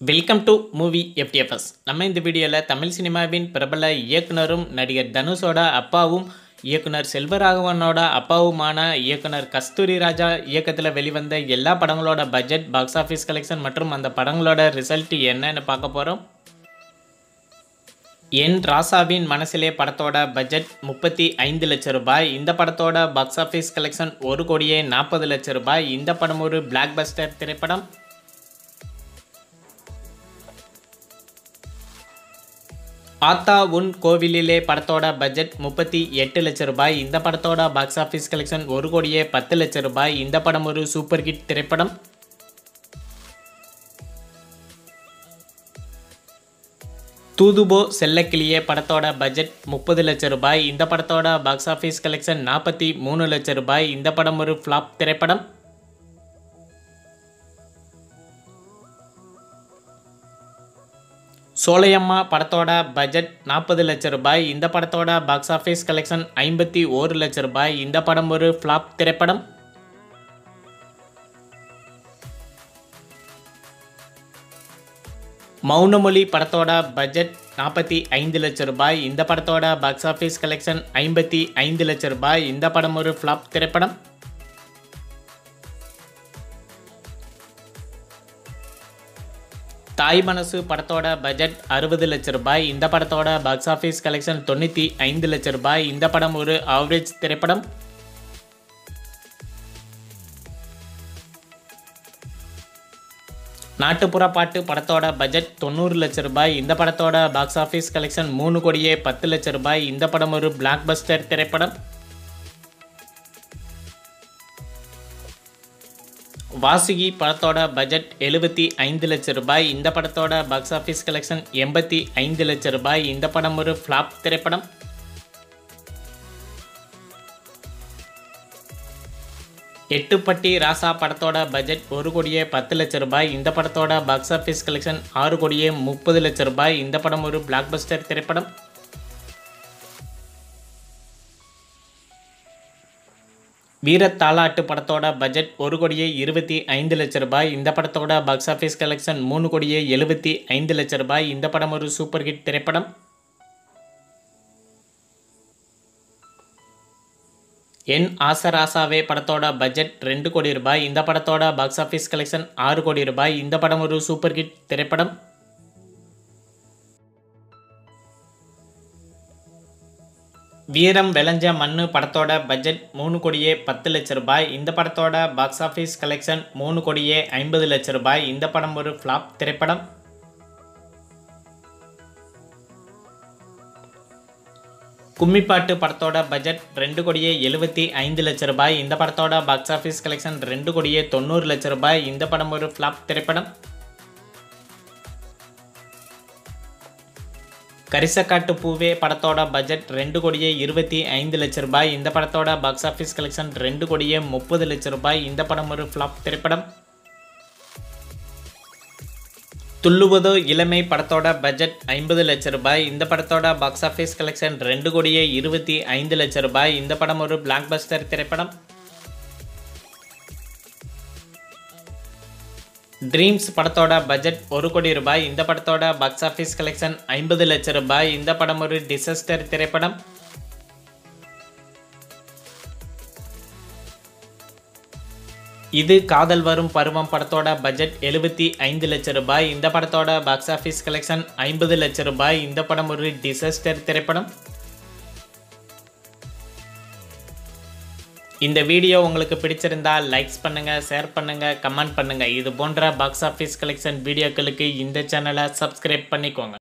welcome to movie FDFS நம்ம இந்த வீடியோவில் தமிழ் சினிமாவின் பிரபல இயக்குனரும் நடிகர் தனுஷோட அப்பாவும் இயக்குனர் செல்வராகவனோட அப்பாவுமான இயக்குனர் கஸ்தூரி ராஜா இயக்கத்தில் வெளிவந்த எல்லா படங்களோட பட்ஜெட் பாக்ஸ் ஆஃபீஸ் கலெக்ஷன் மற்றும் அந்த படங்களோட ரிசல்ட் என்னன்னு பார்க்க போகிறோம் என் ராசாவின் மனசிலே படத்தோட பட்ஜெட் முப்பத்தி ஐந்து லட்சம் ரூபாய் இந்த படத்தோட பாக்ஸ் ஆஃபீஸ் கலெக்ஷன் ஒரு கோடியே நாற்பது லட்சம் ரூபாய் இந்த படம் ஒரு பிளாக் பஸ்டர் திரைப்படம் ஆத்தா உன் கோவிலிலே படத்தோட பட்ஜெட் முப்பத்தி எட்டு லட்சம் ரூபாய் இந்த படத்தோட பாக்ஸ் ஆஃபீஸ் கலெக்ஷன் ஒரு கோடியே பத்து லட்சம் ரூபாய் இந்த படம் ஒரு சூப்பர் ஹிட் திரைப்படம் தூதுபோ செல்லக்கிளியே படத்தோட பட்ஜெட் முப்பது லட்சம் ரூபாய் இந்த படத்தோட பாக்ஸ் ஆஃபீஸ் கலெக்ஷன் நாற்பத்தி மூணு லட்சம் ரூபாய் இந்த படம் ஒரு ஃப்ளாப் திரைப்படம் சோலையம்மா படத்தோட பட்ஜெட் நாற்பது லட்சம் ரூபாய் இந்த படத்தோட பாக்ஸ் ஆஃபீஸ் கலெக்ஷன் ஐம்பத்தி ஓரு லட்சம் ரூபாய் இந்த படம் ஒரு ஃப்ளாப் திரைப்படம் மௌனமொழி படத்தோட பட்ஜெட் நாற்பத்தி ஐந்து லட்சம் ரூபாய் இந்த படத்தோட பாக்ஸ் ஆஃபீஸ் கலெக்ஷன் ஐம்பத்தி ஐந்து லட்சம் ரூபாய் இந்த படம் ஒரு ஃப்ளாப் திரைப்படம் தாய் மனசு படத்தோட பட்ஜெட் அறுபது லட்சம் ரூபாய் இந்த படத்தோட பாக்ஸ் ஆஃபீஸ் கலெக்ஷன் தொண்ணூற்றி ஐந்து லட்சம் ரூபாய் இந்த படம் ஒரு ஆவரேஜ் திரைப்படம் நாட்டுப்புற பாட்டு படத்தோட பட்ஜெட் தொண்ணூறு லட்சம் ரூபாய் இந்த படத்தோட பாக்ஸ் ஆஃபீஸ் கலெக்ஷன் மூணு கோடியே பத்து லட்சம் ரூபாய் இந்த படம் ஒரு பிளாக் பஸ்டர் திரைப்படம் வாசுகி படத்தோட பட்ஜெட் எழுபத்தி ஐந்து லட்சம் ரூபாய் இந்த படத்தோட பாக்ஸ் ஆஃபீஸ் கலெக்ஷன் எண்பத்தி ஐந்து லட்சம் ரூபாய் இந்த படம் ஒரு ஃப்ளாப் திரைப்படம் எட்டுப்பட்டி ராசா படத்தோட பட்ஜெட் ஒரு கோடியே பத்து லட்சம் ரூபாய் இந்த படத்தோட பாக்ஸ் ஆஃபீஸ் கலெக்ஷன் ஆறு கோடியே முப்பது லட்சம் ரூபாய் இந்த படம் ஒரு பிளாக் பஸ்டர் திரைப்படம் வீரத்தாலாட்டு படத்தோட பட்ஜெட் ஒரு கோடியே இருபத்தி ஐந்து லட்சம் ரூபாய் இந்த படத்தோட பாக்ஸ் ஆஃபீஸ் கலெக்ஷன் மூணு கோடியே எழுபத்தி ஐந்து லட்சம் ரூபாய் இந்த படம் ஒரு சூப்பர் ஹிட் திரைப்படம் என் ஆசராசாவே படத்தோட பட்ஜெட் ரெண்டு கோடி ரூபாய் இந்த படத்தோட பாக்ஸ் ஆஃபீஸ் கலெக்ஷன் ஆறு கோடி ரூபாய் இந்த படம் ஒரு சூப்பர் ஹிட் திரைப்படம் வீரம் விளைஞ்ச மண்ணு படத்தோட பட்ஜெட் மூணு கோடியே பத்து லட்சம் ரூபாய் இந்த படத்தோட பாக்ஸ் ஆஃபீஸ் கலெக்ஷன் மூணு கோடியே ஐம்பது லட்சம் ரூபாய் இந்த படம் ஒரு ஃப்ளாப் திரைப்படம் கும்மிப்பாட்டு படத்தோட பட்ஜெட் ரெண்டு கோடியே எழுபத்தி ஐந்து லட்சம் ரூபாய் இந்த படத்தோட பாக்ஸ் ஆஃபீஸ் கலெக்ஷன் ரெண்டு கோடியே தொண்ணூறு லட்சம் ரூபாய் இந்த படம் ஒரு ஃப்ளாப் திரைப்படம் கரிசக்காட்டு பூவே படத்தோட பட்ஜெட் ரெண்டு கோடியே இருபத்தி ஐந்து லட்சம் ரூபாய் இந்த படத்தோட பாக்ஸ் ஆஃபீஸ் கலெக்ஷன் ரெண்டு கோடியே முப்பது லட்சம் ரூபாய் இந்த படம் ஒரு ஃப்ளாப் திரைப்படம் துள்ளுவதோ இளமை படத்தோட பட்ஜெட் ஐம்பது லட்சம் ரூபாய் இந்த படத்தோட பாக்ஸ் ஆஃபீஸ் கலெக்ஷன் ரெண்டு கோடியே இருபத்தி ஐந்து லட்சம் ரூபாய் இந்த படம் ஒரு பிளாக் பஸ்டர் திரைப்படம் ட்ரீம்ஸ் படத்தோட பட்ஜெட் ஒரு கோடி ரூபாய் இந்த படத்தோட பாக்ஸ் ஆஃபீஸ் கலெக்ஷன் ஐம்பது லட்சம் ரூபாய் இந்த படம் ஒரு டிசாஸ்டர் திரைப்படம் இது காதல் வரும் பருவம் படத்தோட பட்ஜெட் எழுபத்தி ஐந்து லட்சம் ரூபாய் இந்த படத்தோட பாக்ஸ் ஆஃபீஸ் கலெக்ஷன் ஐம்பது லட்சம் ரூபாய் இந்த படம் ஒரு டிசாஸ்டர் திரைப்படம் இந்த வீடியோ உங்களுக்கு பிடிச்சிருந்தா லைக்ஸ் பண்ணுங்கள் ஷேர் பண்ணுங்கள் கமெண்ட் பண்ணுங்கள் இது போன்ற பாக்ஸ் ஆஃபீஸ் கலெக்ஷன் வீடியோக்களுக்கு இந்த சேனலை சப்ஸ்கிரைப் பண்ணிக்கோங்க